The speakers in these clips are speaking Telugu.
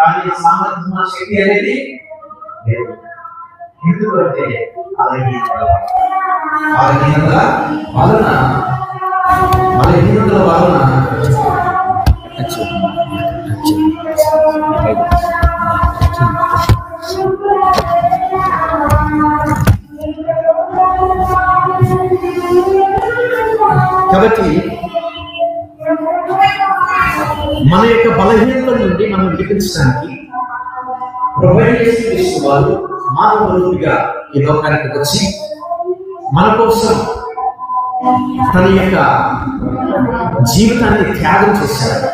కానీ సామర్థ్యం శక్తి అనేది లేదు ఎందుకంటే బలహీనత బలహీనత వలన బలహీనతల వలన కాబట్టి మన యొక్క బలహీనత నుండి మనం విడిపించడానికి క్రీస్తు వారు మానవ రూపిగా ఈ లోకానికి వచ్చి మన కోసం తన యొక్క జీవితాన్ని త్యాగం చేశారు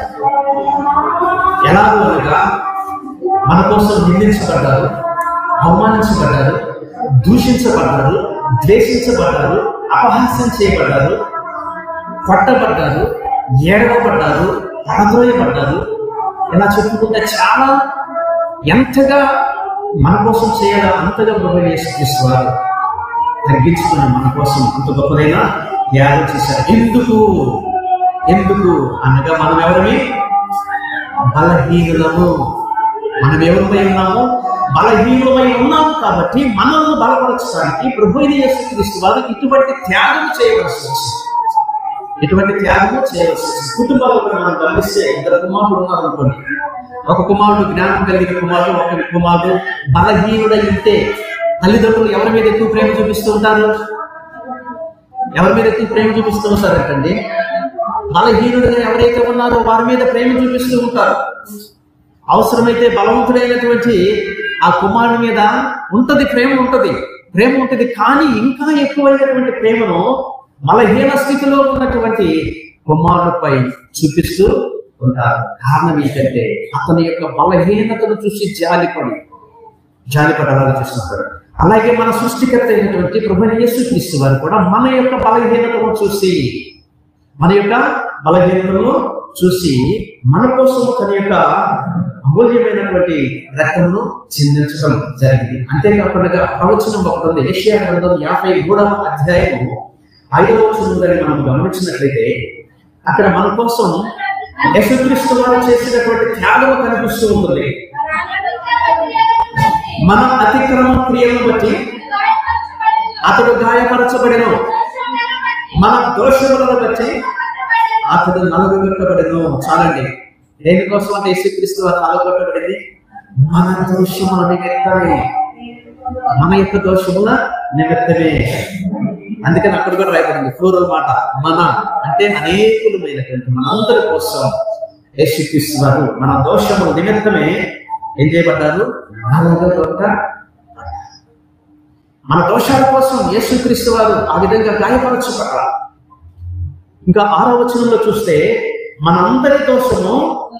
ఎలాగో అనగా మన కోసం నిందించబడ్డారు అవమానించబడ్డారు దూషించబడ్డారు ద్వేషించబడ్డారు అపహాస్యం చేయబడ్డారు కొట్టబడ్డారు ఏడవబడ్డారు పడద్రోయబడ్డారు ఇలా చెప్పుకుంటే చాలా ఎంతగా మన కోసం చేయాలో అంతగా ప్రభు యేసుక్రీస్తు వారు తగ్గించుకుని మన కోసం అంత గొప్పదైనా త్యాగం చేశారు ఎందుకు ఎందుకు అనగా మనం ఎవరిమి బలహీనులము మనం ఎవరిపై ఉన్నాము బలహీనులమై ఉన్నాము కాబట్టి మనల్ని బలపరచడానికి ప్రభు అయిన యేసుక్రీస్తు వారు ఇటువంటి త్యాగం చేయవలసి వచ్చింది ఇటువంటి త్యాగము చేయవలసి వచ్చింది కుటుంబాల్లో కూడా మనం గమనిస్తే ఇద్దరు కుమారుడు ఉన్నారు అనుకోండి ఒక కుమారుడు జ్ఞానం కలిగిన కుమారుడు ఒక కుమారుడు బలహీనుడై ఉంటే తల్లిదండ్రులు ఎవరి మీద ఎక్కువ ప్రేమ చూపిస్తూ ఉంటారు ఎవరి మీద ఎక్కువ ప్రేమ చూపిస్తూ ఉంటారంటండి బలహీనుడుగా ఎవరైతే ఉన్నారో వారి మీద ప్రేమ చూపిస్తూ ఉంటారు అవసరమైతే బలవంతుడైనటువంటి ఆ కుమారుడి మీద ఉంటది ప్రేమ ఉంటది ప్రేమ ఉంటది కానీ ఇంకా ఎక్కువైనటువంటి ప్రేమను బలహీన స్థితిలో ఉన్నటువంటి కుమారుడిపై చూపిస్తూ ఉంటారు కారణం ఏంటంటే అతని యొక్క బలహీనతను చూసి జాలిపడి జాలిపడి అలాగే చూస్తుంటారు అలాగే మన సృష్టికర్త అయినటువంటి ప్రభు యేసుక్రీస్తు వారు కూడా మన యొక్క బలహీనతను చూసి మన యొక్క బలహీనతను చూసి మన కోసం తన యొక్క అమూల్యమైనటువంటి రక్తమును చిందించడం జరిగింది అంతేకాకుండా ప్రవచనం ఒకటి ఉంది ఏషియా గ్రంథం యాభై మూడవ అధ్యాయము ఐదవ వచనంలో మనం గమనించినట్లయితే అక్కడ మన కోసం యేసుక్రీస్తు వారు చేసినటువంటి త్యాగము కనిపిస్తూ ఉంటుంది మన అతిక్రమ క్రియలను బట్టి అతడు గాయపరచబడెను మన దోషములను బట్టి అతడు నలుగుబెట్టబడెను చాలండి దేనికోసం అంటే యేసుక్రీస్తు వారు నలుగుబెట్టబడింది మన దోషముల నిమిత్తమే మన యొక్క దోషముల నిమిత్తమే అందుకని అక్కడ కూడా రాయబడింది ఫ్లోరల్ మాట మన అంటే అనేకులమైనటువంటి మనందరి కోసం యేసుక్రీస్తు వారు మన దోషముల నిమిత్తమే ఏం చేయబడ్డారు నలగొట్ట మన దోషాల కోసం యేసుక్రీస్తు వారు ఆ విధంగా గాయపరచబడ్డారు ఇంకా ఆరో వచనంలో చూస్తే మనందరి దోషము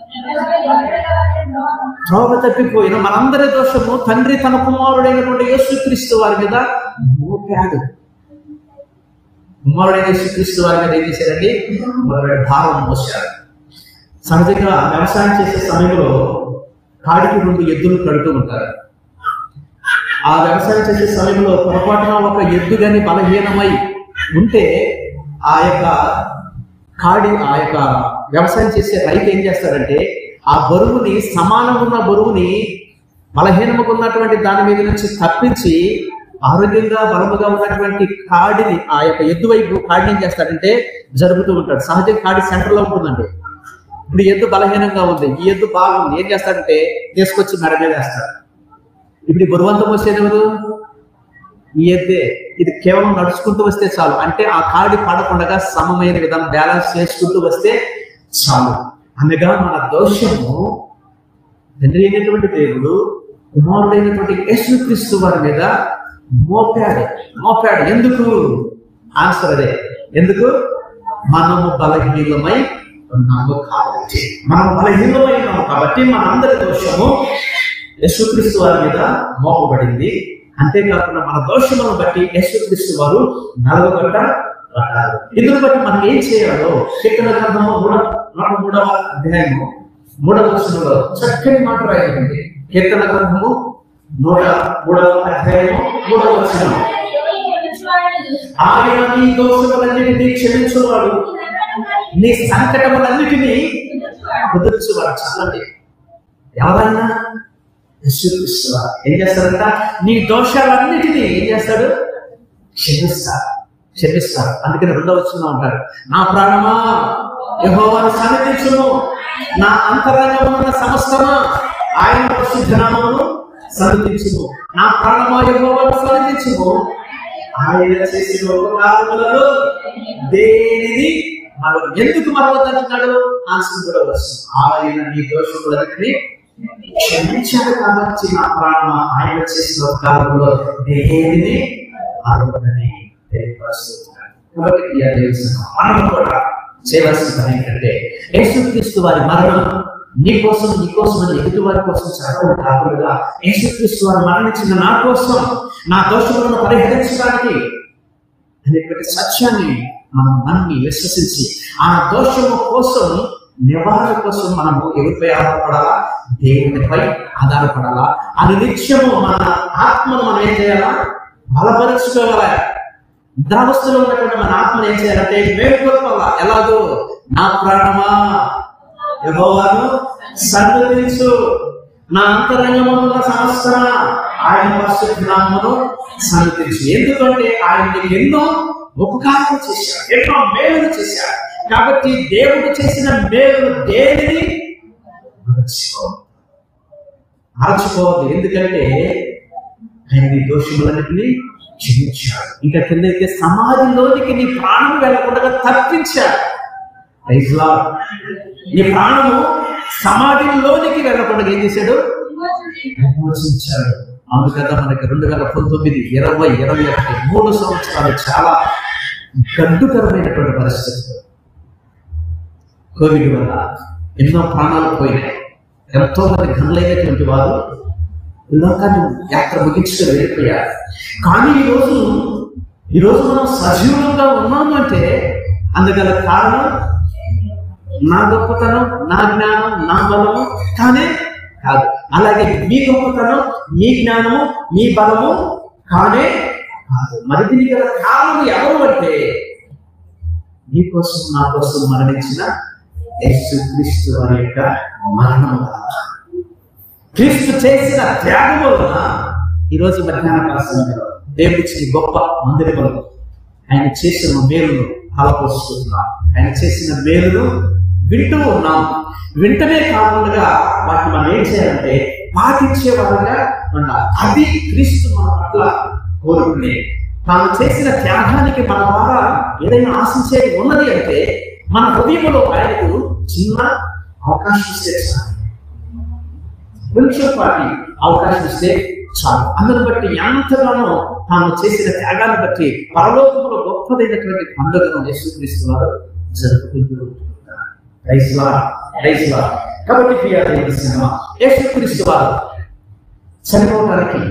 త్రోవ తప్పిపోయిన మనందరి దోషము తండ్రి తన కుమారుడైనటువంటి యేసుక్రీస్తు వారి మీద మోపాడు కుమారుడైన యేసుక్రీస్తు వారి మీద ఏం చేశారండి మోపాడు భారం మోసాడు సహజంగా వ్యవసాయం చేసే సమయంలో కాడికి రెండు ఎద్దులు కడుతూ ఉంటారు ఆ వ్యవసాయం చేసే సమయంలో పొరపాటున ఒక ఎద్దు కానీ బలహీనమై ఉంటే ఆ యొక్క కాడి ఆ యొక్క వ్యవసాయం చేసే రైతు ఏం చేస్తారంటే ఆ బరువుని సమానం ఉన్న బరువుని బలహీనముగా ఉన్నటువంటి దాని మీద నుంచి తప్పించి ఆరోగ్యంగా బలముగా ఉన్నటువంటి కాడిని ఆ యొక్క ఎద్దు వైపు కాడిని ఏం చేస్తాడంటే జరుపుతూ ఉంటాడు సహజంగా కాడి సెంటర్ లో ఉంటుందండి ఇప్పుడు ఈ ఎద్దు బలహీనంగా ఉంది ఈ ఎద్దు బాగుంది ఏం చేస్తాడంటే తీసుకొచ్చి మెడ మీద వేస్తాడు ఇప్పుడు ఈ బరువంతం వచ్చేది ఎవరు ఈ ఎద్దే ఇది కేవలం నడుచుకుంటూ వస్తే చాలు అంటే ఆ కాడి పడకుండా సమమైన విధానం బ్యాలెన్స్ చేసుకుంటూ వస్తే చాలు అనగా మన దోషము తండ్రి అయినటువంటి దేవుడు కుమారుడైనటువంటి యేసుక్రీస్తు వారి మీద మోపాడు మోపాడు ఎందుకు ఆన్సర్ అదే ఎందుకు మనము బలహీనమై ఉన్నాము కాబట్టి మనం బలహీనమై ఉన్నాము కాబట్టి మనందరి దోషము యేసుక్రీస్తు వారి మీద మోపబడింది అంతేకాకుండా మన దోషములను బట్టి యేసుక్రీస్తు వారు నలగొట్ట పడ్డారు ఇందును బట్టి మనం ఏం చేయాలో కీర్తన గ్రంథము మూడ నూట మూడవ అధ్యాయము మూడవ వచనంలో చక్కని మాట రాయబడింది కీర్తన గ్రంథము నూట మూడవ అధ్యాయము మూడవ వచనం ఆయన నీ దోషములన్నిటినీ క్షమించువాడు నీ సంకటములన్నిటినీ కుదుర్చువాడు చాలండి ఎవరైనా యేసుక్రీస్తు వారు ఏం చేస్తారంట నీ దోషాలన్నిటినీ ఏం చేస్తాడు క్షమిస్తారు క్షమిస్తారు అందుకని రెండవ వచ్చిన ఉంటాడు నా ప్రాణమా యహోవాను సన్నిధించును నా అంతరంగమున్న సమస్తమా ఆయన పరిశుద్ధ నామమును సన్నిధించును నా ప్రాణమా యహోవాను సన్నిధించును ఆయన చేసిన ఉపకారములలో దేనిని మనం ఎందుకు మరవద్దంటున్నాడు ఆన్సర్ కూడా వస్తుంది ఆయన నీ దోషములన్నిటినీ క్షమించాడు కాబట్టి నా ప్రాణమ ఆయన చేసిన ఉపకారంలో దేనిని అరవదని తెలియపరుస్తున్నాడు కాబట్టి ప్రియ దేవుని సంఘం, మనం కూడా చేయవలసిన పని ఏంటంటే యేసుక్రీస్తు వారి మరణం నీ కోసం నీ కోసం అని ఎదుటి వారి కోసం చదవడం కాకుండా యేసుక్రీస్తు వారు మరణించిన నా కోసం నా దోషములను పరిహరించడానికి అనేటువంటి సత్యాన్ని మనం నమ్మి విశ్వసించి ఆ దోషము కోసం నివారణ కోసం మనము ఎవరిపై ఆధారపడాలా దేవునిపై ఆధారపడాలా అది నిత్యము మన ఆత్మను మనం ఏం చేయాలా బలపరుచుకోవాలా నిద్రావస్థలో ఉన్నటువంటి మన ఆత్మను ఏం చేయాలంటే మేల్కొల్పాలా ఎలాగో నా ప్రాణమా యెహోవాను సన్నిధించు నా అంతరంగమున్న సంవత్సర ఆయన పరిశుద్ధ నామమును సన్నిధించు ఎందుకంటే ఆయన నీకు ఎన్నో ఉపకారాలు చేశాడు ఎన్నో మేలులు చేశాడు కాబట్టి దేవుడు చేసిన మేలు దేనిని మరచిపోవద్దు మరచిపోవద్దు ఎందుకంటే ఆయన నీ దోషములన్నింటినీ క్షమించాడు ఇంకా కిందైతే సమాధిలోనికి నీ ప్రాణం వెళ్ళకుండా తప్పించాడు Praise Lord. నీ ప్రాణము సమాధిలోనికి వెళ్ళకుండా ఏం చేశాడు విమోచించాడు అందుకదా మనకి రెండు వేల పంతొమ్మిది ఇరవై ఇరవై ఒకటి మూడు సంవత్సరాలు చాలా గడ్డుకరమైనటువంటి పరిస్థితులు కోవిడ్ వల్ల ఎన్నో ప్రాణాలు పోయినాయి ఎంతో మంది గనులైనటువంటి వారు ఈ లోకాన్ని యాత్ర ముగించుకొని వెళ్ళిపోయారు కానీ ఈరోజు ఈరోజు మనం సజీవంగా ఉన్నాము అంటే అందుగల కారణం నా గొప్పతనం నా జ్ఞానం నా బలము కానే కాదు అలాగే మీ గొప్పతనం మీ జ్ఞానము మీ బలము కానే కాదు మరి దీనికి గల కారణం ఎవరు అంటే నీ కోసం నా కోసం మరణించిన యేసుక్రీస్తు వారి యొక్క మరణం వలన క్రీస్తు చేసిన త్యాగం వలన ఈరోజు మధ్యాహ్న కాల సమయంలో దేవుడిచ్చిన గొప్ప మందిరములను ఆయన చేసిన మేలును ఫలపోసుకుంటున్నాం ఆయన చేసిన మేలును వింటూ ఉన్నాం వింటనే కాకుండా వాటిని మనం ఏం చేయాలంటే పాటించే వారంగా ఉండాలి అది క్రీస్తు మన పట్ల కోరుకునే తాను చేసిన త్యాగానికి మన ద్వారా ఏదైనా ఆశించేది ఉన్నది అంటే మన హృదయంలో ఆయనకు చిన్న అవకాశం ఇస్తే చాలు కొంచెం పాటి అవకాశం ఇస్తే చాలు అందును బట్టి ఎంతగానో తాను చేసిన త్యాగాన్ని బట్టి పరలోకంలో గొప్పదైనటువంటి పండుగను యేసుక్రీస్తున్నారు జరుపుకుంటూ ఉంటున్నారు. Praise God. Praise God. కాబట్టి ప్రియ దేవుని సినిమా యేసుక్రీస్తు వారు చనిపోవడానికి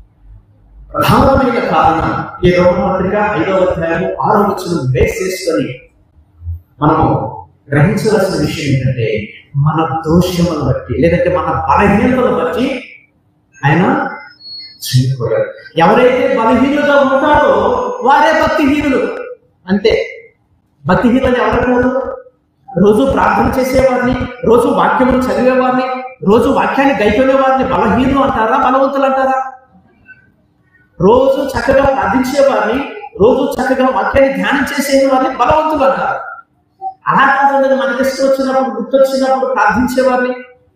ప్రధానమైన కారణం ఈ రోమపత్రిక ఐదవ అధ్యాయము ఆరో వచ్చిన బేస్ చేసుకొని మనము గ్రహించవలసిన విషయం ఏంటంటే మన దోషములను బట్టి లేదంటే మన బలహీనతలను బట్టి ఆయన చనిపోయాడు ఎవరైతే బలహీనులుగా ఉంటారో వారే భక్తిహీనులు అంతే భక్తిహీనులు ఎవరంటారు రోజు ప్రార్థన చేసేవారిని రోజు వాక్యములు చదివేవారిని రోజు వాక్యాన్ని గైకొనే వారిని బలహీనులు అంటారా బలవంతులు అంటారా రోజు చక్కగా ప్రార్థించేవారిని రోజు చక్కగా వాక్యాన్ని ధ్యానం చేసే వారిని బలవంతులు అంటారు అలా కాదండి మనకి ఇష్టం వచ్చినప్పుడు గుర్తొచ్చినప్పుడు ప్రార్థించేవారిని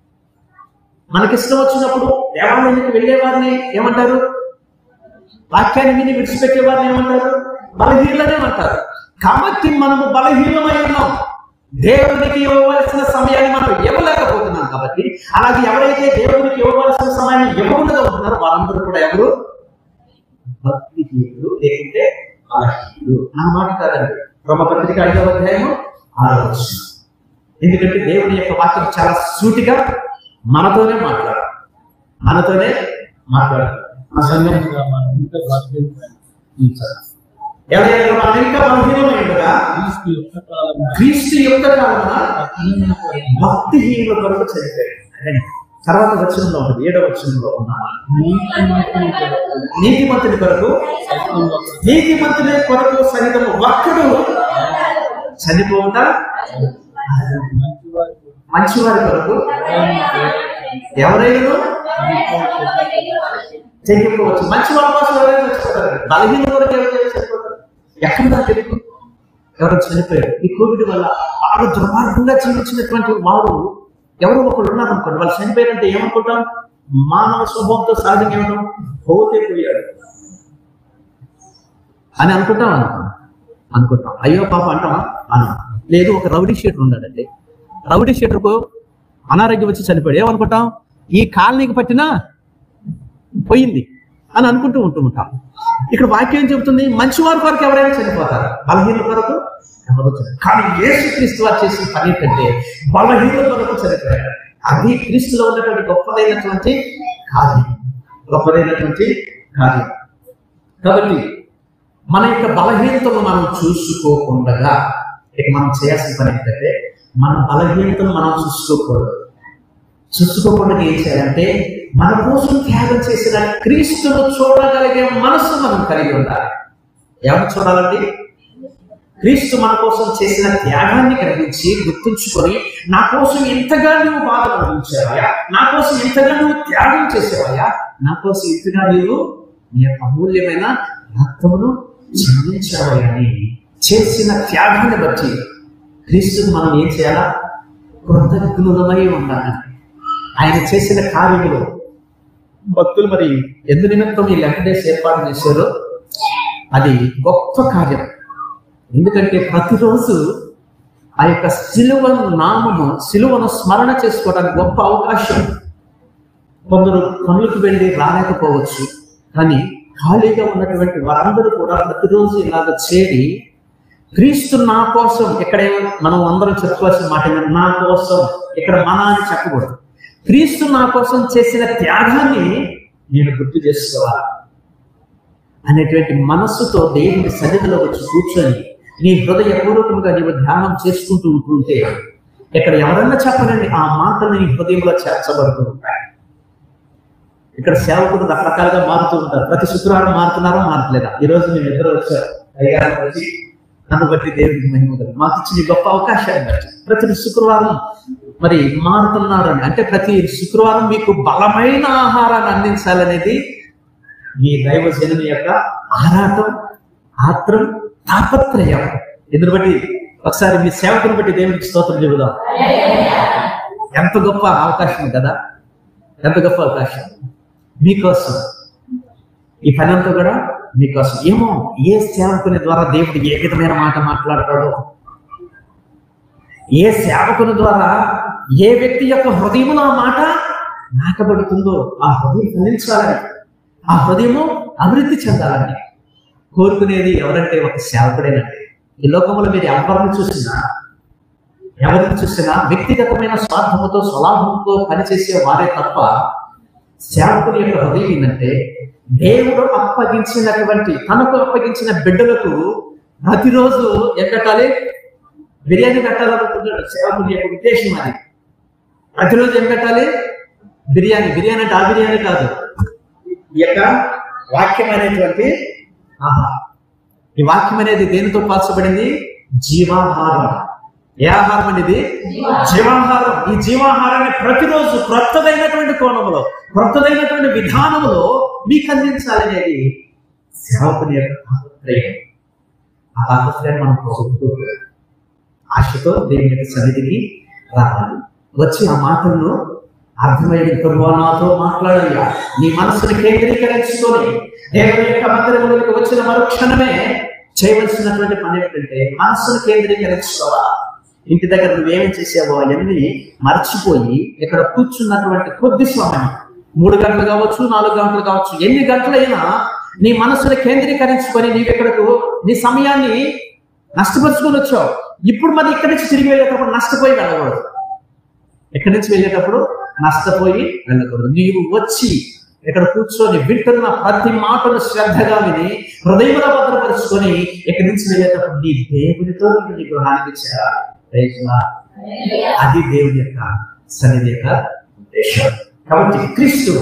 మనకి ఇష్టం వచ్చినప్పుడు దేవాలయానికి వెళ్ళేవారిని ఏమంటారు వాక్యాన్ని విని విడిచిపెట్టేవారిని ఏమంటారు బలహీనలనే అంటారు కాబట్టి మనము బలహీనమై ఉన్నాం దేవునికి ఇవ్వవలసిన సమయాన్ని మనం ఇవ్వలేకపోతున్నాం కాబట్టి అలాగే ఎవరైతే దేవునికి ఇవ్వవలసిన సమయాన్ని ఇవ్వకుండా ఉంటున్నారో వారందరూ కూడా ఎవరు భక్తిహీనులు లేకుంటే బలహీనులు నా మాట కాదండి బ్రహ్మపత్రిక ఐదవ అధ్యాయము ఆలోచన ఎందుకంటే దేవుని యొక్క వాక్యం చాలా సూటిగా మనతోనే మాట్లాడాలి మనతోనే మాట్లాడాలి ఆ సందర్భంగా మనం ఇంకా బాధ్యత ఎవరైనా మనం ఇంకా బలహీనమైనగా క్రీస్తు యొక్క కాలం క్రీస్తు యొక్క కాలమున భక్తిహీనుల కొరకు చనిపోయాడు అదే తర్వాత వచనంలో ఉంటుంది ఏడవ వచనంలో ఉన్న నీతిమంతుని కొరకు నీతిమంతుని కొరకు సైతం ఒక్కడు చనిపోవుట మంచివారి కొరకు ఎవరైనా చెయ్యకపోవచ్చు మంచి వాళ్ళ కోసం ఎవరైనా చచ్చిపోతారు బలహీన వరకు ఎవరైనా చచ్చిపోతారు ఎక్కడ నాకు తెలియదు ఎవరు చనిపోయారు ఈ కోవిడ్ వల్ల బాగా దుర్మార్గంగా జీవించినటువంటి వారు ఎవరో ఒకరు ఉన్నారు అనుకోండి వాళ్ళు చనిపోయారంటే ఏమనుకుంటాం మానవ స్వభావంతో సహజంగా ఏమంటాం పోతే పోయాడు అని అనుకుంటాం అనుకుంటాం అనుకుంటాం అయ్యో పాప అంటామా అను లేదు ఒక రౌడీ షీటర్ ఉన్నాడండి రౌడీ షీటర్కు అనారోగ్యం వచ్చి చనిపోయాడు ఏమనుకుంటాం ఈ కాలనీకి పట్టినా పోయింది అని అనుకుంటూ ఉంటూ ఉంటాం ఇక్కడ వాక్యం ఏం చెబుతుంది మంచి వారి కొరకు ఎవరైనా చనిపోతారు బలహీన కొరకు ఎవరు చనిపోరు. కానీ యేసు క్రీస్తు వారు చేసిన పని ఏంటంటే బలహీన కొరకు చనిపోయారు అది క్రీస్తులో ఉన్నటువంటి గొప్పదైనటువంటి కార్యం గొప్పదైనటువంటి కార్యం కాబట్టి మన యొక్క బలహీనతను మనం చూసుకోకుండా ఇక మనం చేయాల్సిన పని ఏంటంటే మన బలహీనతను మనం చూసుకోకూడదు చూసుకోకుండా ఏం చేయాలంటే మన కోసం త్యాగం చేసిన క్రీస్తును చూడగలిగే మనసు మనం కలిగి ఉండాలి ఎవరు చూడాలండి క్రీస్తు మన కోసం చేసిన త్యాగాన్ని గ్రహించి గుర్తుంచుకొని నా కోసం ఎంతగా నువ్వు బాధ అనుభవించావయ్యా నా కోసం ఎంతగా నువ్వు త్యాగం చేసేవయ్యా నా కోసం ఎంతగా నీవు నీ యొక్క అమూల్యమైన రక్తమును చెందించావయ్యా అని చేసిన త్యాగాన్ని బట్టి క్రీస్తుకు మనం ఏం చేయాలా కృతజ్ఞులమై ఉండాలి ఆయన చేసిన కార్యములు భక్తులు మరి ఎందు నిమిత్తం ఈ లెక్క డేస్ ఏర్పాటు చేశారో అది గొప్ప కార్యం ఎందుకంటే ప్రతిరోజు ఆ యొక్క సిలువను నామము సిలువను స్మరణ చేసుకోవడానికి గొప్ప అవకాశం కొందరు పనులకు వెళ్ళి రాలేకపోవచ్చు కానీ ఖాళీగా ఉన్నటువంటి వారందరూ కూడా ప్రతిరోజు ఇలాగ చేరి క్రీస్తు నా కోసం ఇక్కడ మనం అందరం చెప్పుకోవాల్సిన మాట ఏంటంటే, నా కోసం ఇక్కడ మన అని చెప్పకూడదు క్రీస్తు నా కోసం చేసిన త్యాగాన్ని నేను గుర్తు చేసుకోవాలి అనేటువంటి మనస్సుతో దేవుని సన్నిధిలో వచ్చి కూర్చొని నీ హృదయపూర్వకంగా నీవు ధ్యానం చేసుకుంటూ ఉంటుంటే ఇక్కడ ఎవరన్నా చెప్పనండి ఆ మాటలు నీ హృదయంలో చేర్చబడుతూ ఉంటాయి ఇక్కడ సేవకులు రకరకాలుగా మారుతూ ఉంటారు ప్రతి శుక్రవారం మారుతున్నారా మారట్లేదా ఈ రోజు మేము ఇద్దరు వచ్చారు అయ్యారు వచ్చి నన్ను బట్టి దేవుడికి మహిమ కలుగు. మాకు ఇచ్చిన ఈ గొప్ప అవకాశాన్ని బట్టి ప్రతి శుక్రవారం మరి మారుతున్నారని అంటే ప్రతి శుక్రవారం మీకు బలమైన ఆహారాన్ని అందించాలనేది మీ దైవజనుని యొక్క ఆరాటం ఆత్రం తాపత్రయం ఎందుని బట్టి ఒకసారి మీ సేవకుని బట్టి దేవునికి స్తోత్రం చెబుదాం ఎంత గొప్ప అవకాశం కదా ఎంత గొప్ప అవకాశం మీకోసం ఈ పని అంతా కూడా మీకోసం ఏమో ఏ సేవకుని ద్వారా దేవుడు ఏ విధమైన మాట మాట్లాడతాడో ఏ సేవకుని ద్వారా ఏ వ్యక్తి యొక్క హృదయములో ఆ మాట నాటబడుతుందో ఆ హృదయం ఫలించాలని ఆ హృదయము అభివృద్ధి చెందాలని కోరుకునేది ఎవరంటే ఒక సేవకుడేనండి ఈ లోకంలో మీరు ఎవరిని చూసినా ఎవరిని చూసినా వ్యక్తిగతమైన స్వార్థముతో స్వలాభంతో పనిచేసే వారే తప్ప సేవకుని యొక్క హృదయం ఏంటంటే దేవుడు అప్పగించినటువంటి తనకు అప్పగించిన బిడ్డలకు ప్రతిరోజు ఏం పెట్టాలి బిర్యానీ పెట్టాలనుకుంటున్నాడు సేవకుని యొక్క ఉద్దేశం అది ప్రతిరోజు ఏం పెట్టాలి బిర్యానీ బిర్యానీ అంటే ఆ బిర్యానీ కాదు ఈ యొక్క వాక్యం అనేటువంటి ఆహా ఈ వాక్యం అనేది దేనితో పాల్చబడింది జీవాహారం ఏ ఆహారం అనేది జీవాహారం ఈ జీవాహారాన్ని ప్రతిరోజు క్రొత్తదైనటువంటి కోణంలో క్రొత్తదైనటువంటి విధానంలో మీకు అందించాలనేది సేవకుని యొక్క తాపత్రయం ఆ తాపత్రయాన్ని మనం పోగొట్టుకో ఆశతో దేవుని యొక్క సన్నిధికి రావాలి వచ్చి ఆ మాటలను అర్థమైన ప్రభువా నాతో మాట్లాడయ్యా నీ మనసును కేంద్రీకరించుకొని దేవుని యొక్క మందిరంలోకి వచ్చిన మరుక్షణమే చేయవలసినటువంటి పని ఏంటంటే మనస్సును కేంద్రీకరించుకోవాలా ఇంటి దగ్గర నువ్వేమి చేసావో అవన్నీ మర్చిపోయి ఇక్కడ కూర్చున్నటువంటి కొద్ది సమయం మూడు గంటలు కావచ్చు నాలుగు గంటలు కావచ్చు ఎన్ని గంటలైనా నీ మనస్సును కేంద్రీకరించుకొని నీవు ఇక్కడకు నీ సమయాన్ని నష్టపరుచుకొని వచ్చావు ఇప్పుడు మరి ఇక్కడి నుంచి తిరిగి వెళ్ళేటప్పుడు నష్టపోయి వెళ్ళకూడదు ఇక్కడి నుంచి వెళ్ళేటప్పుడు నష్టపోయి వెళ్ళకూడదు నీవు వచ్చి ఇక్కడ కూర్చొని వింటున్న ప్రతి మాటను శ్రద్ధగా విని హృదయంలో భద్రపరుచుకొని ఇక్కడి నుంచి వెళ్ళేటప్పుడు నీ దేవునితో నీకు నీ గృహానికి చేరాలి Praise God. అది దేవుని యొక్క సన్నిధి యొక్క ఉద్దేశం కాబట్టి క్రీస్తు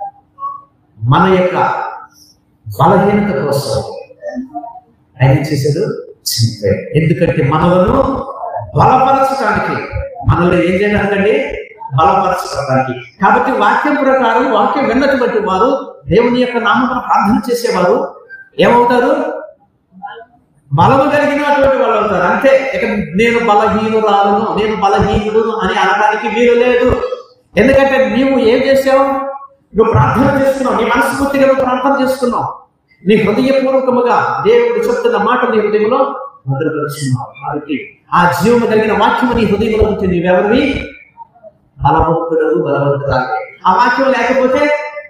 మన యొక్క బలహీనత కోసం ఆయన ఏం చేశాడు చనిపోయాడు ఎందుకంటే మనలను బలపరచడానికి మనల్ని ఏం చేయడానికండి బలపరచడానికి కాబట్టి వాక్యం ప్రకారం వాక్యం విన్నటువంటి వారు దేవుని యొక్క నామమున ప్రార్థన చేసేవారు ఏమవుతారు బలము కలిగినటువంటి వాళ్ళు అవుతారు అంతే ఇక నేను బలహీనురాలను నేను బలహీనుడు అని అనడానికి వీలు లేదు ఎందుకంటే నీవు ఏం చేసావు నువ్వు ప్రార్థన చేసుకున్నావు నీ మనస్ఫూర్తిగా నువ్వు ప్రార్థన చేసుకున్నావు నీ హృదయపూర్వకముగా దేవుడు చెప్తున్న మాట నీ హృదయంలో భద్రపరుచున్నావు కాబట్టి ఆ జీవము కలిగిన వాక్యము నీ హృదయంలో ఉంటే నీవెవరివి బలవంతుడు బలవంతురాలు ఆ వాక్యం లేకపోతే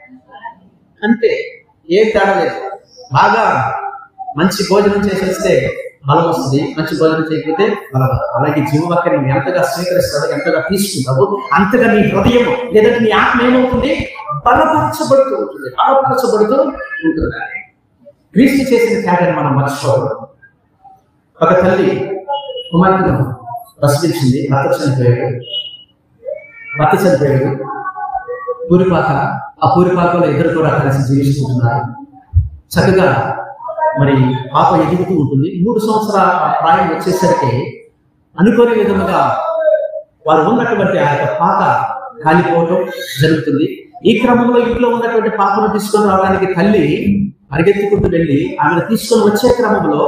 అంతే ఏం తేడా లేదు బాగా మంచి భోజనం చేసి వస్తే బలం వస్తుంది మంచి భోజనం చేయకపోతే బలం రాదు. అలాగే జీవవాక్యం నువ్వు ఎంతగా స్వీకరిస్తావో ఎంతగా తీసుకుంటావో అంతగా నీ హృదయం లేదంటే నీ ఆత్మ ఏమవుతుంది బలపరచబడుతూ ఉంటుంది బలపరచబడుతూ ఉంటుంది క్రీస్తు చేసిన త్యాగాన్ని మనం మర్చిపోకూడదు ఒక తల్లి కుమార్తెను ప్రశ్నించింది భర్త చనిపోయాడు భర్త చనిపోయాడు పూరిపాక ఆ పూరిపాకలో ఇద్దరు కూడా కలిసి జీవిస్తుంటున్నారు చక్కగా మరి పాప ఎదుగుతూ ఉంటుంది మూడు సంవత్సరాల ప్రాయం వచ్చేసరికి అనుకోని విధముగా వారు ఉన్నటువంటి ఆ యొక్క పాక కాలిపోవటం జరుగుతుంది ఈ క్రమంలో ఇంట్లో ఉన్నటువంటి పాపను తీసుకొని రావడానికి తల్లి పరిగెత్తుకుంటూ వెళ్ళి ఆమెను తీసుకొని వచ్చే క్రమంలో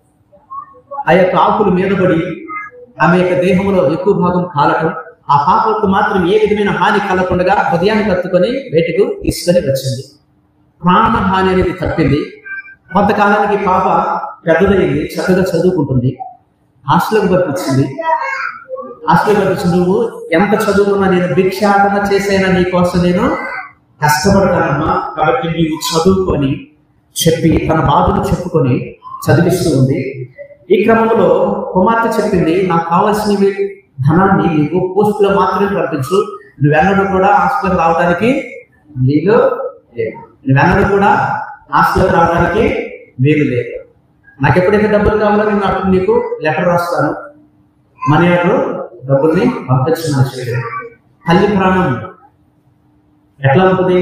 ఆ యొక్క ఆకులు మీద పడి ఆమె యొక్క దేహంలో ఎక్కువ భాగం కాలటం ఆ పాపకు మాత్రం ఏ విధమైన హాని కలగకుండా హృదయాన్ని కత్తుకొని బయటకు తీసుకొని వచ్చింది ప్రాణహాని అనేది తప్పింది కొంతకాలానికి పాప పెద్దదైంది చక్కగా చదువుకుంటుంది హాస్టల్కి పంపించింది హాస్టల్కి పంపించి నువ్వు ఎంత చదువుకున్నా నేను భిక్షాటన చేసైనా నీ కోసం నేను కష్టపడతానమ్మా కాబట్టి నీవు చదువుకొని చెప్పి తన బాధను చెప్పుకొని చదివిస్తూ ఉంది ఈ క్రమంలో కుమార్తె చెప్పింది నాకు కావాల్సినవి ధనాన్ని నీవు పోస్టులో మాత్రమే పంపించు నువ్వెన్నడూ కూడా హాస్టల్కి రావడానికి వీలు లేదు నువ్వెన్నడూ కూడా హాస్టల్కి రావడానికి వీలు లేదు నాకు ఎప్పుడైతే డబ్బులు కావాలో నేను అప్పుడు నీకు లెటర్ రాస్తాను మనీ ఆర్డర్ డబ్బుల్ని పంపించిన తల్లి ప్రాణం ఎట్లా ఉంటుంది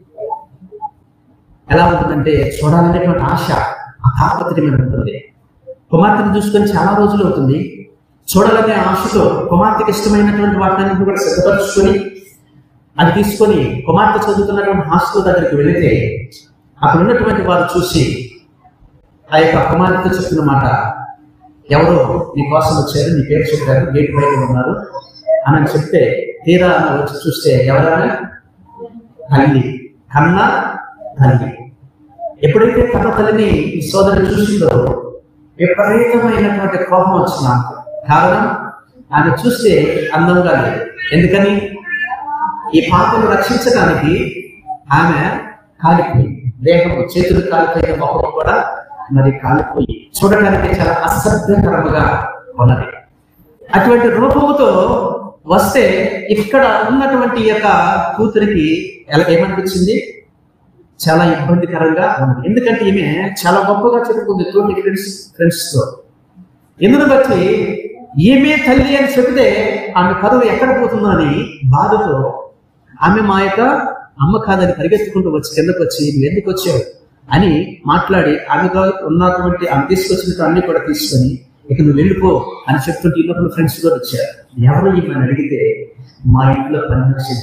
ఎలా ఉంటుందంటే చూడాలనేటువంటి ఆశ ఆ తాపత్రయం ఉంటుంది కుమార్తెను చూసుకొని చాలా రోజులు అవుతుంది చూడాలనే ఆశతో కుమార్తెకి ఇష్టమైనటువంటి వాటిని కూడా సిద్ధపరచుకొని అది తీసుకొని కుమార్తె చదువుతున్నటువంటి హాస్టల్ దగ్గరికి వెళితే అక్కడ ఉన్నటువంటి వారు చూసి ఆ యొక్క కుమార్తె చెప్పిన మాట ఎవరో నీ కోసం వచ్చారు నీ పేరు చెప్పారు గేట్ బయట ఉన్నారు అని చెప్తే తీరా ఆమె వచ్చి చూస్తే ఎవరైనా తల్లి కన్న తల్లి ఎప్పుడైతే కన్న తల్లిని ఈ సోదరుడు చూసిందో విపరీతమైనటువంటి కోపం వచ్చింది నాకు కారణం ఆమె చూస్తే అందంగా లేదు ఎందుకని ఈ పాపను రక్షించడానికి ఆమె కాలిపోయి దేహం చేతులు కాలిపోయిన మొహం కూడా మరి కాలిపోయి చూడటానికి చాలా అసభ్యకరముగా ఉన్నది అటువంటి రూపముతో వస్తే ఇక్కడ ఉన్నటువంటి ఈ యొక్క కూతురికి ఎలా ఏమనిపించింది చాలా ఇబ్బందికరంగా ఉన్నది ఎందుకంటే ఈమె చాలా గొప్పగా చెప్పుకుంది తోటి ఫ్రెండ్స్ ఫ్రెండ్స్ తో ఎందును బట్టి ఈమె తల్లి అని చెబితే ఆమె కరువు ఎక్కడ పోతుందో అని బాధతో ఆమె మా యొక్క అమ్మ కాదని పరిగెత్తుకుంటూ వచ్చి కిందకు వచ్చి నువ్వు ఎందుకు వచ్చావు అని మాట్లాడి ఆమెతో ఉన్నటువంటి ఆమె తీసుకొచ్చినట్టు అన్ని కూడా తీసుకొని ఇక నువ్వు వెళ్ళిపో అని చెప్తుంటే ఇంకొక ఫ్రెండ్స్ కూడా వచ్చారు ఎవరు ఈమెను అడిగితే మా ఇంట్లో పని మనిషి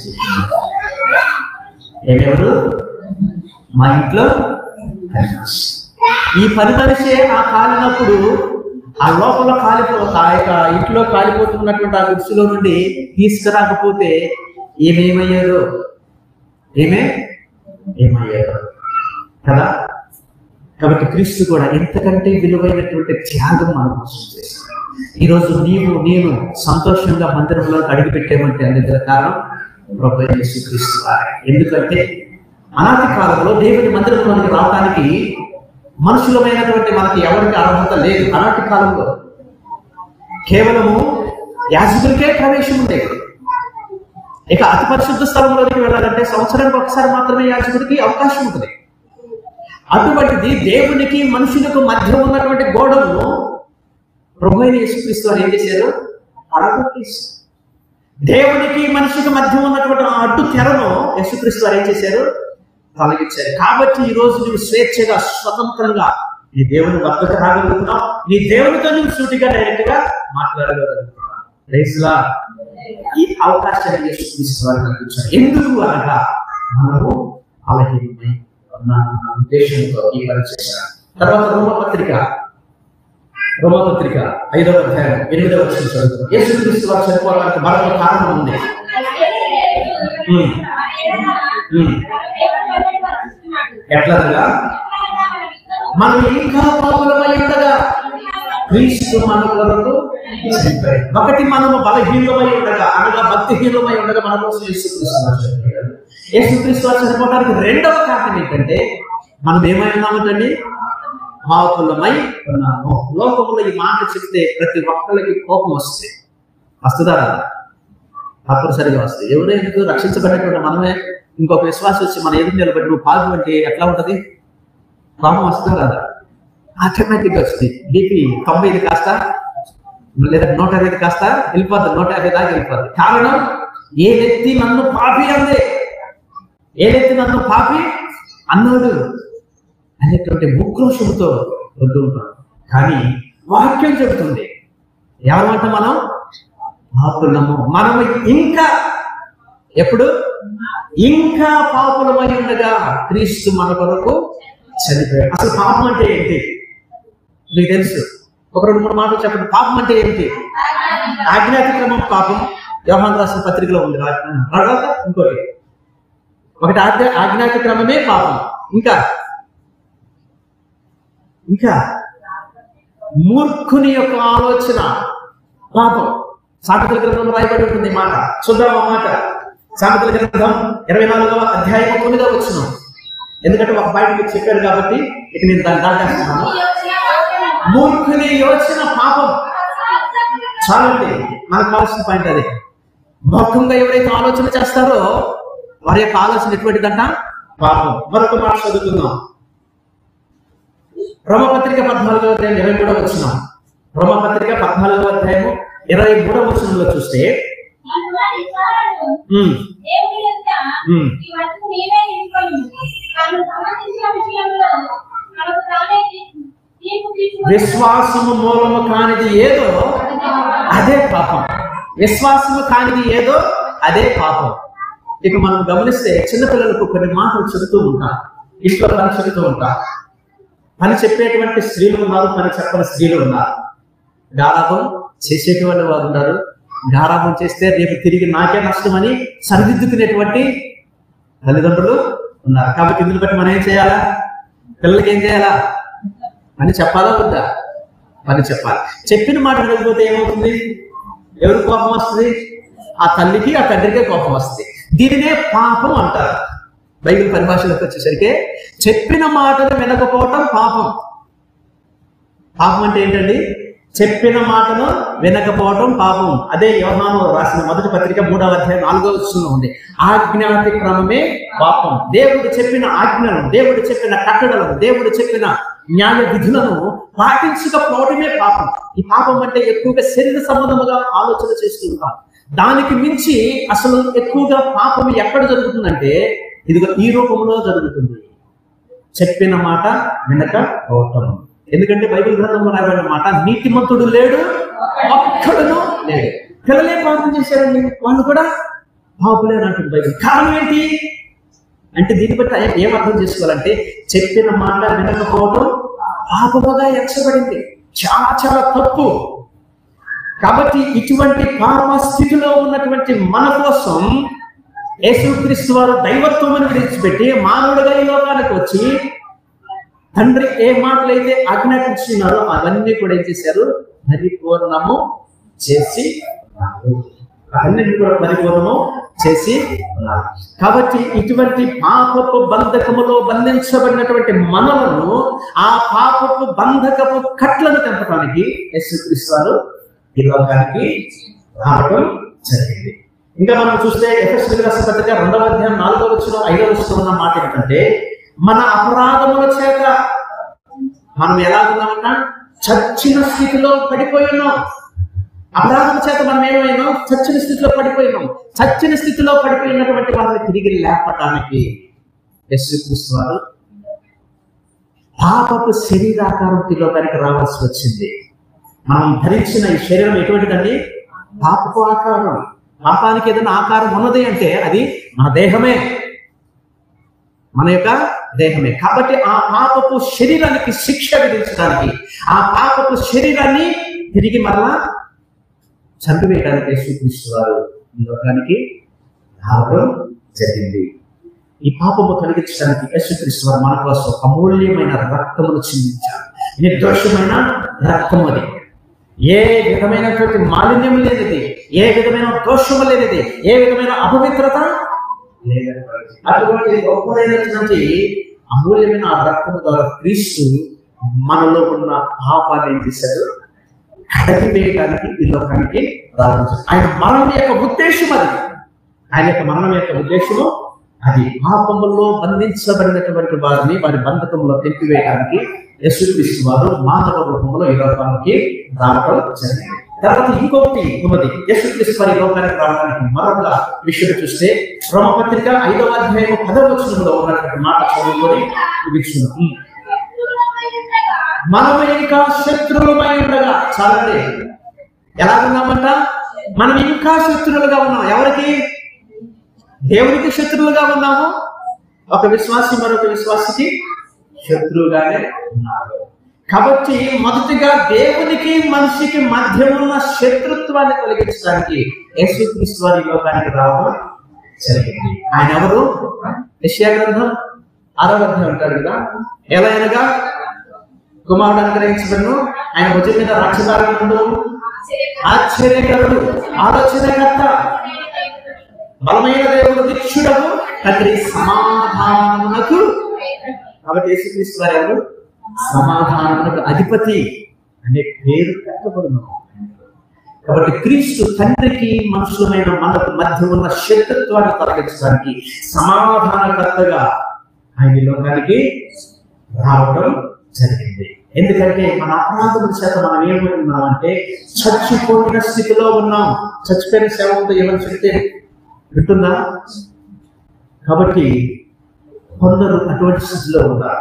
ఏమెవరు మా ఇంట్లో పని మనిషి. ఈ పని మనిషే ఆ కాలినప్పుడు ఆ లోపల కాలిపో ఆ యొక్క ఇంట్లో కాలిపోతున్నటువంటి ఆ గుడిసెలో నుండి తీసుకురాకపోతే ఏమేమయ్యారో ఏమే ఏమయ్యారో కదా కాబట్టి క్రీస్తు కూడా ఎంతకంటే విలువైనటువంటి త్యాగం మన కోసం చేశాడు ఈరోజు నీవు నేను సంతోషంగా మందిరంలో అడిగి పెట్టామంటే అందుకు కారణం ప్రభు యేసు క్రీస్తు వారే. ఎందుకంటే అనాది కాలంలో దేవుని మందిరంలోనికి రావడానికి మనుషులమైనటువంటి మనకి ఎవరికి అర్హత లేదు అనాటి కాలంలో కేవలము యాజకుడికే ప్రవేశం ఉండేది ఇక అతి పరిశుద్ధ స్థలంలోకి వెళ్ళాలంటే సంవత్సరానికి ఒకసారి మాత్రమే యాజకుడికి అవకాశం ఉంటుంది అటువంటిది దేవునికి మనుషులకు మధ్య ఉన్నటువంటి గోడను ప్రభు అయిన యేసుక్రీస్తు వారు ఏం చేశారు పడగొట్టేశారు దేవునికి మనిషికి మధ్య ఉన్నటువంటి ఆ అడ్డు తెరను యేసుక్రీస్తు వారు ఏం చేశారు తొలగించారు కాబట్టి ఈ రోజు నువ్వు స్వేచ్ఛగా స్వతంత్రంగా నీ దేవుని వద్దకు రాగలుగుతున్నావు నీ దేవునితో నువ్వు సూటిగా డైరెక్ట్ గా మాట్లాడగలుగుతున్నావు రైస్లా ఈ అవకాశాన్ని యేసుక్రీస్తు వారు కల్పించారు ఎందుకు అనగా మనము బలహీనమై ఉన్నామన్న ఉద్దేశంతో ఈ పని చేశారు తర్వాత రోమపత్రిక రోమపత్రిక ఐదవ అధ్యాయం ఎనిమిదవ వచ్చిన చదువుతాం యేసుక్రీస్తు వారు చనిపోవడానికి మరొక కారణం ఉంది ఉమ్, ఉమ్. ఎట్లనగా మనం ఇంకా పాపులమై ఉండగా క్రీస్తు మన కొరకు చనిపోయాడు. ఒకటి మనము బలహీనమై ఉండగా అనగా భక్తిహీనమై ఉండగా మన కోసం యేసుక్రీస్తు వారు చనిపోయాడు. యేసుక్రీస్తు వారు చనిపోవడానికి రెండవ కారణం ఏంటంటే మనం ఏమై ఉన్నామంటండి పాపులమై ఉన్నాము లోకంలో ఈ మాట చెప్తే ప్రతి ఒక్కరికి కోపం వస్తుంది వస్తుందా రాదా? తప్పనిసరిగా వస్తుంది ఎవరు ఎందుకు రక్షించబడినటువంటి మనమే ఇంకొక విశ్వాసం వచ్చి మన ఎదురు నిలబడి నువ్వు పాలు అంటే ఎట్లా ఉంటది కోపం వస్తుందా రాదా ఆటోమేటిక్గా వస్తుంది బీపీ తొంభై ఐదు కాస్త లేదా నూట యాభై కాస్త వెళ్ళిపోద్ది నూట యాభై దాకా వెళ్ళిపోద్ది కారణం ఏ వ్యక్తి నన్ను పాపి అందే ఏ వ్యక్తి నన్ను పాపి అన్నాడు అనేటువంటి ఉక్రోషంతో ఉంటూ ఉంటాం కానీ వాక్యం చెబుతుంది ఎవరమంట మనం పాపులము మనము ఇంకా ఎప్పుడు ఇంకా పాపులమై ఉండగా క్రీస్తు మన కొరకు చనిపోయాడు అసలు పాపం అంటే ఏంటి మీకు తెలుసు ఒక రెండు మూడు మాటలు చెప్పండి పాపం అంటే ఏంటి ఆజ్ఞాతిక్రమం పాపం వ్యవహాన్ రాసిన పత్రికలో ఉంది రా- తర్వాత ఇంకోటి ఒకటి ఆజ్ఞా ఆజ్ఞాతిక్రమమే పాపం ఇంకా ఇంకా మూర్ఖుని యొక్క ఆలోచన పాపం సామెతల గ్రంథం రాయబడి ఉంటుంది ఈ మాట చూద్దాం ఆ మాట సామెతల గ్రంథం ఇరవై నాలుగవ అధ్యాయం తొమ్మిదవ వచ్చిన ఎందుకంటే ఒక బయట మీకు చెప్పారు కాబట్టి ఇక నేను దాన్ని దాటేస్తున్నాను మూర్ఖుని యోచన పాపం చాలండి మనకు కావాల్సిన పాయింట్ అది మౌఖంగా ఎవరైతే ఆలోచన చేస్తారో వారి యొక్క ఆలోచన ఎటువంటిదంట పాపం మరొక మాట చదువుకుందాం రోమపత్రిక పద్నాలుగవ అధ్యాయం ఇరవై మూడవ వచ్చిన రోమపత్రిక పద్నాలుగవ అధ్యాయం ఇరవై మూడవ వచనంలో చూస్తే ఉమ్, ఉమ్, విశ్వాసము మూలము కానిది ఏదో అదే పాపం విశ్వాసము కానిది ఏదో అదే పాపం ఇక మనం గమనిస్తే చిన్నపిల్లలకు కొన్ని మాటలు చెబుతూ ఉంటాం ఇంట్లో పని చెబుతూ ఉంటాం పని చెప్పేటువంటి స్త్రీలు ఉన్నారు పని చెప్పని స్త్రీలు ఉన్నారు గారాబం చేసేటువంటి వారు ఉన్నారు గారాబం చేస్తే రేపు తిరిగి నాకే నష్టమని సరిదిద్దుకునేటువంటి తల్లిదండ్రులు ఉన్నారు కాబట్టి ఇందుని బట్టి మనం ఏం చేయాలా పిల్లలకి ఏం చేయాలా పని చెప్పాలా వద్దా పని చెప్పాలి చెప్పిన మాట వినకపోతే ఏమవుతుంది ఎవరు కోపం వస్తుంది ఆ తల్లికి ఆ తండ్రికే కోపం వస్తుంది దీనినే పాపం అంటారు బైబిల్ పరిభాషలోకి వచ్చేసరికి చెప్పిన మాటను వినకపోవటం పాపం పాపం అంటే ఏంటండి చెప్పిన మాటను వినకపోవటం పాపం అదే యోహాను రాసిన మొదటి పత్రిక మూడవ అధ్యాయం నాలుగవ వచనంలో ఉంది ఆజ్ఞాతి క్రమమే పాపం దేవుడు చెప్పిన ఆజ్ఞలను దేవుడు చెప్పిన కట్టడలను దేవుడు చెప్పిన న్యాయ విధులను పాటించకపోవడమే పాపం ఈ పాపం అంటే ఎక్కువగా శరీర సంబంధముగా ఆలోచన చేస్తూ ఉంటాం దానికి మించి అసలు ఎక్కువగా పాపం ఎక్కడ జరుగుతుందంటే ఇదిగో ఈ రూపంలో జరుగుతుంది చెప్పిన మాట వినకపోవటం ఎందుకంటే బైబిల్ గ్రంథంలో రాయబడిన మాట నీతిమంతుడు లేడు ఒక్కడును లేడు పిల్లలే పాపం చేశారండి వాళ్ళు కూడా పాపులే అని అంటుంది బైబిల్ కారణం ఏంటి అంటే దీన్ని బట్టి ఏ- ఏం అర్థం చేసుకోవాలంటే చెప్పిన మాట వినకపోవడం పాపముగా ఎంచబడింది చాలా చాలా తప్పు కాబట్టి ఇటువంటి పాప స్థితిలో ఉన్నటువంటి మన కోసం యేసుక్రీస్తు వారు దైవత్వమును విడిచిపెట్టి మానవుడిగా ఈ లోకానికి వచ్చి తండ్రి ఏ మాటలైతే ఆజ్ఞాపించున్నారో అవన్నీ కూడా ఏం చేశారు పరిపూర్ణము చేసి ఉన్నారు. అవన్నీ కూడా పరిపూర్ణము చేసి ఉన్నారు కాబట్టి ఇటువంటి పాపపు బంధకములో బంధించబడినటువంటి మనలను ఆ పాపపు బంధకపు కట్లను తెంపడానికి యేసుక్రీస్తు వారు ఈ లోకానికి రావడం జరిగింది ఇంకా మనం చూస్తే ఎఫ్ఎస్ రాసిన పత్రిక రెండవ అధ్యాయం నాలుగవ వచ్చిన ఐదవ వచ్చిన ఉన్న మాట ఏంటంటే మన అపరాధముల చేత మనం ఎలా ఉన్నామంట చచ్చిన స్థితిలో పడిపోయి ఉన్నాం అపరాధం చేత మనం ఏమైనా చచ్చిన స్థితిలో పడిపోయినాం చచ్చిన స్థితిలో పడిపోయినటువంటి వారిని తిరిగి లేపటానికి యేసుక్రీస్తు వారు పాపపు శరీరాకారం లోకానికి రావాల్సి వచ్చింది మనం ధరించిన ఈ శరీరం ఎటువంటిదండి పాపపు ఆకారం పాపానికి ఏదైనా ఆకారం ఉన్నది అంటే అది మన దేహమే మన యొక్క దేహమే కాబట్టి ఆ పాపపు శరీరానికి శిక్ష విధించడానికి ఆ పాపపు శరీరాన్ని తిరిగి మరలా చంపివేయడానికి యేసుక్రీస్తు వారు ఈ లోకానికి రావడం జరిగింది ఈ పాపము కలిగించడానికి యేసుక్రీస్తు వారు మన కోసం అమూల్యమైన రక్తమును చిందించారు నిర్దోషమైన రక్తము అది ఏ విధమైనటువంటి మాలిన్యం లేనిది ఏ విధమైన దోషము లేనిది ఏ విధమైన అపవిత్రత లేనటువంటి అటువంటి గొప్పదైనటువంటి అమూల్యమైన ఆ రక్తము ద్వారా క్రీస్తు మనలో ఉన్న పాపాన్ని ఏం చేశాడు కడిగివేయడానికి ఈ లోకానికి రావడం జరిగింది. ఆయన మరణం యొక్క ఉద్దేశం అది ఆయన యొక్క మరణం యొక్క ఉద్దేశము అది పాపములో బంధించబడినటువంటి వారిని వారి బంధకంలో తెంపివేయడానికి యేసుక్రీస్తు వారు మానవ రూపంలో ఈ లోకానికి రావడం జరిగింది తర్వాత ఇంకొకటి ఉన్నది యేసుక్రీస్తు వారి ఈ లోకానికి రావడానికి మరొక విషయం చూస్తే రోమపత్రిక ఐదవ అధ్యాయం పదవ వచనంలో ఉన్నటువంటి మాట చదువుకొని ముగించుకున్నాం మనం ఇంకా శత్రువులమై ఉండగా చాలండి ఎలా ఉన్నామంట మనం ఇంకా శత్రువులుగా ఉన్నాం ఎవరికి దేవునికి శత్రువులుగా ఉన్నాము ఒక విశ్వాసి మరొక విశ్వాసికి శత్రువుగానే ఉన్నారు కాబట్టి మొదటిగా దేవునికి మనిషికి మధ్య ఉన్న శత్రుత్వాన్ని తొలగించడానికి యేసుక్రీస్తు వారి ఈ లోకానికి రావడం జరిగింది ఆయన ఎవరు యెషయా గ్రంథం ఆరో అధ్యాయం అంటారు కదా ఎలా అనగా కుమారుడు అనుగ్రహించబడును ఆయన భుజం మీద రక్షకారుడు ఆశ్చర్యకరుడు ఆలోచనకర్త బలమైన దేవుడు దిక్షుడము తండ్రి సమాధానమునకు కాబట్టి యేసుక్రీస్తు వారు ఎవరు సమాధానమునకు అధిపతి అనే పేరు పెట్టబడును కాబట్టి క్రీస్తు తండ్రికి మనుషులమైన మనకు మధ్య ఉన్న శత్రుత్వాన్ని తొలగించడానికి సమాధానకర్తగా ఆయన ఈ లోకానికి రావడం జరిగింది ఎందుకంటే మన అపరాధముల చేత మనం ఏమై ఉన్నామంటే చచ్చిపోయిన స్థితిలో ఉన్నాం చచ్చిపోయిన సేవలతో ఏమని చెప్తే వింటుందా కాబట్టి కొందరు అటువంటి స్థితిలో ఉన్నారు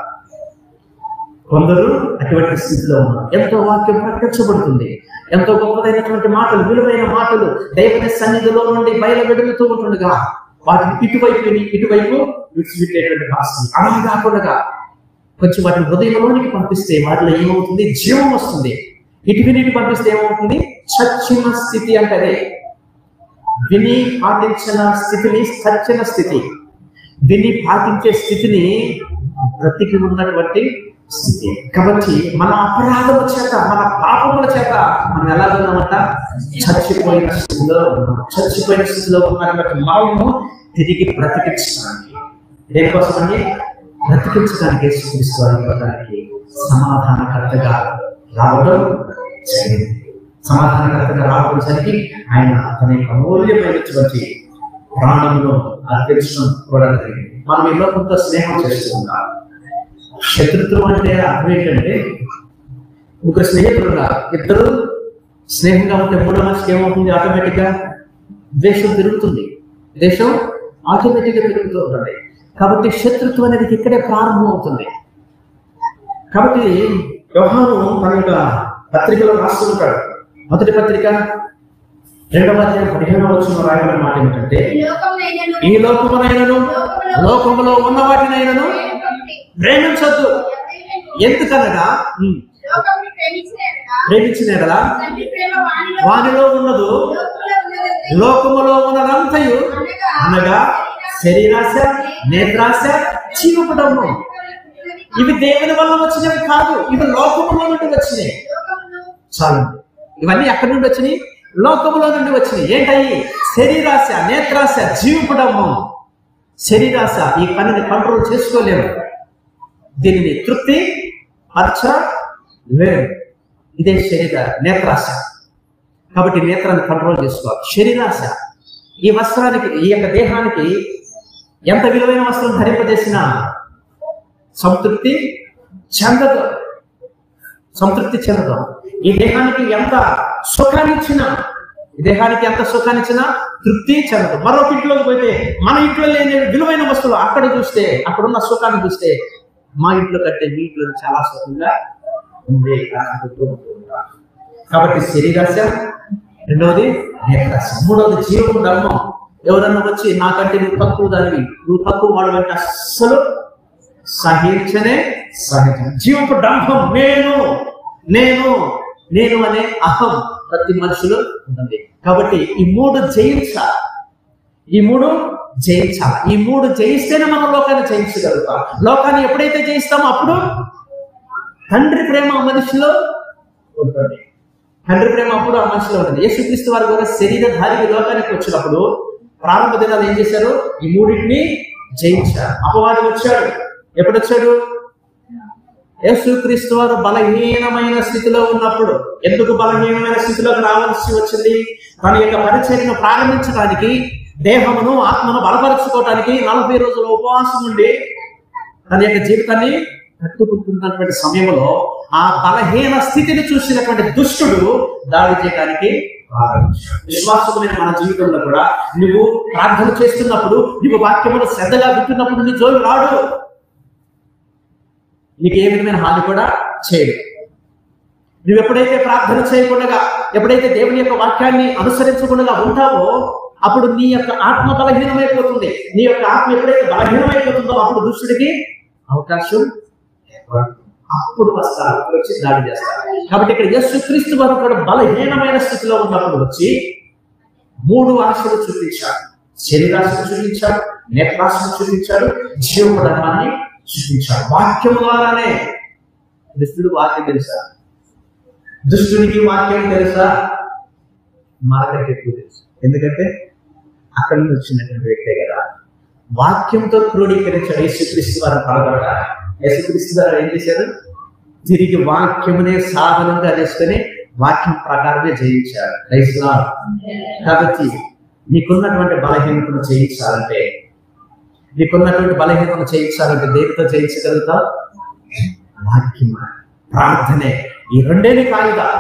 కొందరు అటువంటి స్థితిలో ఉన్నారు ఎంతో వాక్యం ప్రకటించబడుతుంది ఎంతో గొప్పదైనటువంటి మాటలు విలువైన మాటలు దైవని సన్నిధిలో నుండి బయలువెడుగుతూ ఉంటుండగా వాటిని ఇటువైపు ఇటువైపు విడిచిపెట్టేటువంటి భాష అలా కాకుండా కొంచెం వాటిని హృదయంలోనికి పంపిస్తే వాటిలో ఏమవుతుంది జీవం వస్తుంది ఇటు విని పంపిస్తే ఏమవుతుంది చచ్చిన స్థితి అంటే అదే విని పాటించిన స్థితిని సచ్చిన స్థితి విని పాటించే స్థితిని బ్రతికి ఉన్నటువంటి స్థితి కాబట్టి మన అపరాధముల చేత మన పాపముల చేత మనం ఎలా ఉన్నామంట చచ్చిపోయిన స్థితిలో ఉన్నాం చచ్చిపోయిన స్థితిలో ఉన్నటువంటి మనము తిరిగి బ్రతికించడానికి దేనికోసమని బ్రతికించడానికి యేసుక్రీస్తువారికి సమాధానకర్తగా రావడం జరిగింది సమాధానకర్తగా రావడం జరిగి ఆయన తన యొక్క అమూల్యమైనటువంటి ప్రాణంలో అర్పించడం కూడా జరిగింది మనం ఈ లోకంతో స్నేహం చేస్తూ ఉంటాం శత్రుత్వం అంటే అర్థం ఏంటంటే ముగ్గురు స్నేహితులు ఉన్నారు ఇద్దరు స్నేహంగా ఉంటే మూడో మనిషికి ఏమవుతుంది ఆటోమేటిక్ గా ద్వేషం పెరుగుతుంది ద్వేషం ఆటోమేటిక్ గా పెరుగుతూ ఉంటుంది కాబట్టి శత్రుత్వం అనేది ఇక్కడే ప్రారంభం అవుతుంది కాబట్టి వ్యవహారం తన యొక్క పత్రికలో రాస్తుంటాడు మొదటి పత్రిక రెండవ అధ్యాయం పదిహేనవ వచ్చిన రాయబడిన మాట ఏమిటంటే ఈ లోకమునైనను లోకములో ఉన్న వాటినైనను ప్రేమించొద్దు ఎందుకనగా ఉమ్, ప్రేమించిన కదా వానిలో ఉన్నదు లోకములో ఉన్నదంతయు అనగా శరీరాశ నేత్రాశ చీవపడము ఇవి దేవుని వల్ల వచ్చినవి కాదు ఇవి లోకములో నుండి వచ్చినాయి చాలు ఇవన్నీ ఎక్కడి నుండి వచ్చినాయి లోకములో నుండి వచ్చినాయి ఏంటయ్యి శరీరాశ నేత్రాశ జీవపడము శరీరాశ ఈ పనిని కంట్రోల్ చేసుకోలేము దీనిని తృప్తి పరచ లేదు ఇదే శరీర నేత్రాశ కాబట్టి నేత్రాన్ని కంట్రోల్ చేసుకోవాలి శరీరాశ ఈ వస్త్రానికి ఈ యొక్క దేహానికి ఎంత విలువైన వస్త్రం ధరింపజేసినా సంతృప్తి చెందదు సంతృప్తి చెందదు ఈ దేహానికి ఎంత సుఖాన్ని ఇచ్చినా ఈ దేహానికి ఎంత సుఖాన్ని ఇచ్చినా తృప్తి చెందదు మరొక ఇంట్లోకి పోతే మన ఇంట్లో లేని విలువైన వస్తువులు అక్కడ చూస్తే అక్కడ ఉన్న సుఖాన్ని చూస్తే మా ఇంట్లో కంటే మీ ఇంట్లో చాలా సుఖంగా ఉంది అని అనుకుంటూ ఉంటారు. కాబట్టి శరీరాశ రెండవది నేత్రాశ మూడవది జీవపు ధర్మం ఎవరన్నా వచ్చి నాకంటే నువ్వు తక్కువ దానివి నువ్వు తక్కువ వాడు అంటే అస్సలు సహించనే సహించ జీవపు డంభం నేను నేను నేను అనే అహం ప్రతి మనుషులు ఉంటుంది కాబట్టి ఈ మూడు జయించాలి ఈ మూడు జయించాలి ఈ మూడు జయిస్తేనే మనం లోకాన్ని జయించగలుగుతాం లోకాన్ని ఎప్పుడైతే జయిస్తామో అప్పుడు తండ్రి ప్రేమ ఆ మనిషిలో ఉంటుంది తండ్రి ప్రేమ అప్పుడు ఆ మనిషిలో ఉంటుంది యేసుక్రీస్తు వారు కూడా శరీరధారి లోకానికి వచ్చినప్పుడు ప్రారంభ దినాలు ఏం చేశారు ఈ మూడింటిని జయించారు అపవాదం వచ్చాడు ఎప్పుడు వచ్చాడు యేసుక్రీస్తు వారు బలహీనమైన స్థితిలో ఉన్నప్పుడు ఎందుకు బలహీనమైన స్థితిలోకి రావాల్సి వచ్చింది తన యొక్క పరిచర్యను ప్రారంభించడానికి దేహమును ఆత్మను బలపరచుకోవడానికి నలభై రోజుల ఉపవాసం ఉండి తన యొక్క జీవితాన్ని కట్టుకుంటున్నటువంటి సమయంలో ఆ బలహీన స్థితిని చూసినటువంటి దుష్టుడు దాడి చేయడానికి ప్రారంభించాడు. విశ్వాసమైన మన జీవితంలో కూడా నువ్వు ప్రార్థన చేస్తున్నప్పుడు నువ్వు వాక్యమును శ్రద్ధగా వింటున్నప్పుడు నీ జోలు రాడు నీకు ఏ విధమైన హాని కూడా చేయడు నువ్వు ఎప్పుడైతే ప్రార్థన చేయకుండా ఎప్పుడైతే దేవుని యొక్క వాక్యాన్ని అనుసరించకుండా ఉంటావో అప్పుడు నీ యొక్క ఆత్మ బలహీనమైపోతుంది నీ యొక్క ఆత్మ ఎప్పుడైతే బలహీనమైపోతుందో అప్పుడు దుష్టుడికి అవకాశం ఏర్పడుతుంది. అప్పుడు వస్తారు అప్పుడు వచ్చి దాడి చేస్తారు కాబట్టి ఇక్కడ యేసు క్రీస్తు వారు కూడా బలహీనమైన స్థితిలో ఉన్నప్పుడు వచ్చి మూడు ఆశలు చూపించాడు శరీరాశను చూపించాడు నేత్రాశను చూపించాడు జీవ ధర్మాన్ని చూపించాడు వాక్యం ద్వారానే దుష్టుడు వాక్యం తెలుసా దుష్టునికి వాక్యం తెలుసా మనకంటే ఎక్కువ తెలుసు ఎందుకంటే అక్కడి నుంచి వచ్చినటువంటి వ్యక్తే కదా వాక్యంతో క్రోడీకరించాడు యేసుక్రీస్తు వారు పడగొట్ట యేసుక్రీస్తు గారు ఏం చేశారు తిరిగి వాక్యమునే సాధనంగా చేసుకుని వాక్యం ప్రకారమే జయించారు Praise God. కాబట్టి నీకున్నటువంటి బలహీనతను జయించాలంటే నీకున్నటువంటి బలహీనతను జయించాలంటే దేనితో జయించగలుగుతా వాక్యం ప్రార్థనే ఈ రెండే నీకు ఆయుధాలు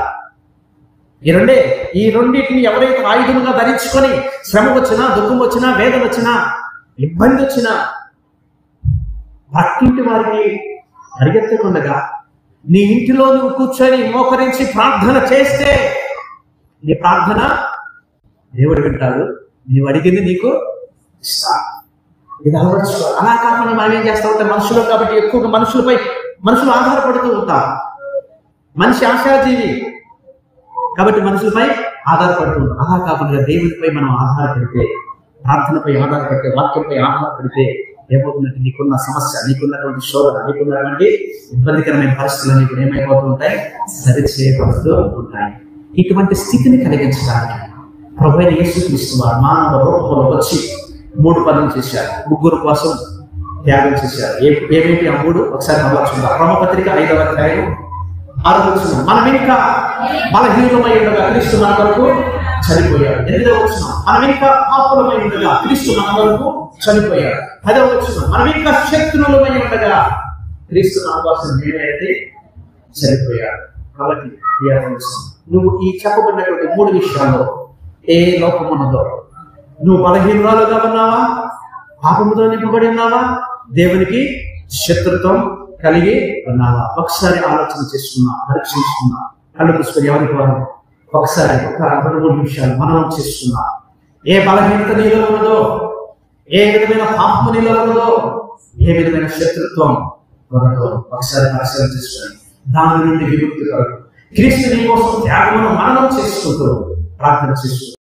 ఈ రెండే ఈ రెండింటిని ఎవరైతే ఆయుధముగా ధరించుకొని శ్రమ వచ్చినా దుఃఖం వచ్చినా వేదన వచ్చినా ఇబ్బంది వచ్చినా పక్కింటి వారికి పరిగెత్తకుండగా నీ ఇంటిలో నువ్వు కూర్చొని మోకరించి ప్రార్థన చేస్తే నీ ప్రార్థన దేవుడు వింటాడు నీవు అడిగింది నీకు ఇస్తాడు ఇది అలవర్చుకో అలా కాకుండా మనం ఏం చేస్తా ఉంటాం మనుషులు కాబట్టి ఎక్కువగా మనుషులపై మనుషులు ఆధారపడుతూ ఉంటాం మనిషి ఆశాజీవి కాబట్టి మనుషులపై ఆధారపడుతూ ఉంటాం అలా కాకుండా దేవునిపై మనం ఆధారపడితే ప్రార్థనపై ఆధారపడితే వాక్యంపై ఆధారపడితే ఏమవుతుందంటే నీకున్న సమస్య నీకున్నటువంటి శోధన నీకున్నటువంటి ఇబ్బందికరమైన పరిస్థితులు నీకు ఏమైపోతూ ఉంటాయి సరి చేయబడుతూ ఉంటాయి ఇటువంటి స్థితిని కలిగించడానికి ప్రభు యేసుక్రీస్తు వారు మానవ రూపంలో వచ్చి మూడు పనులు చేశారు ముగ్గురు కోసం త్యాగం చేశారు ఏ ఏమేమి ఆ మూడు ఒకసారి మళ్ళా చూద్దాం రోమపత్రిక ఐదవ అధ్యాయం ఆరోపించిన మనం ఇంకా బలహీనమై ఉండగా క్రీస్తు మన కొరకు చనిపోయాడు ఎనిమిదవ వచ్చిన మనం ఇంకా పాపులమై ఉండగా క్రీస్తు మన కొరకు చనిపోయాడు పదవ వచ్చిన మనం ఇంకా శత్రువులమై ఉండగా క్రీస్తు మన కోసం నేనైతే చనిపోయాడు కాబట్టి ఈ ఆలోచన. నువ్వు ఈ చెప్పబడినటువంటి మూడు విషయాల్లో ఏ లోపం ఉన్నదో నువ్వు బలహీనరాలుగా ఉన్నావా పాపముతో నింపబడి ఉన్నావా దేవునికి శత్రుత్వం కలిగి ఉన్నావా ఒకసారి ఆలోచన చేసుకున్నా పరీక్షించుకున్నా కళ్ళు పుష్పరి ఎవరికి వారు ఒకసారి ఒక రెండు మూడు నిమిషాలు మనం చేసుకున్నా ఏ బలహీనత నీలో ఉన్నదో ఏ విధమైన పాపము నీలో ఉన్నదో ఏ విధమైన శత్రుత్వం ఉన్నదో ఒకసారి పరిశీలన చేసుకోండి దాని నుండి విముక్తి కొరకు క్రీస్తు నీ కోసం త్యాగమును మననం చేసుకుంటూ ప్రార్థన చేసుకుంటూ